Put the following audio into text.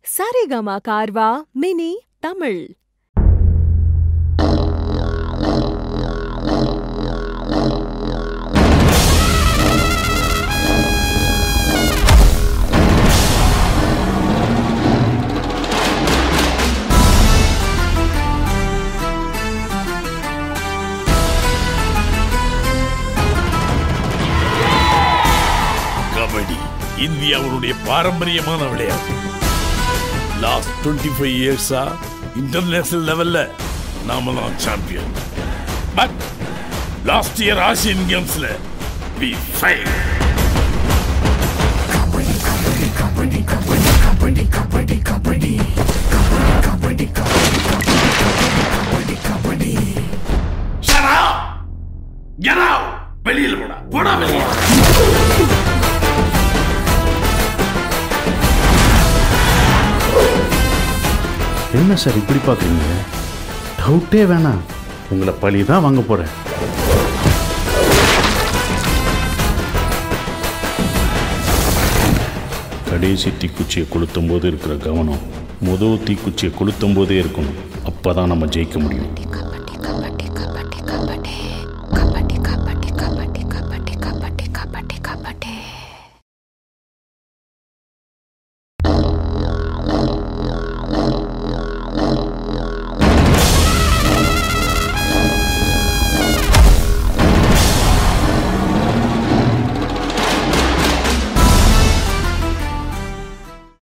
சரிகமா கார்வா மினி தமிழ் கபடி இந்தியாவுடைய பாரம்பரியமான விளையாட்டு லாஸ்ட் டுவெண்ட்டி ஃபைவ் இயர்ஸா இன்டர்நேஷனல் லெவல்ல நாம தான் champion but last year Asian கேம்ஸ்ல வி ஃபைவ் வெளியில் போடா போடா வெளியே என்ன சார் இப்படி பார்க்குறீங்க டவுட்டே வேணாம் உங்களை பழி தான் வாங்க போகிறேன் கடைசி தீக்குச்சியை கொளுத்தும் போது இருக்கிற கவனம் முதல் தீக்குச்சியை கொளுத்தும் போதே இருக்கணும் அப்போ தான் நம்ம ஜெயிக்க முடியும்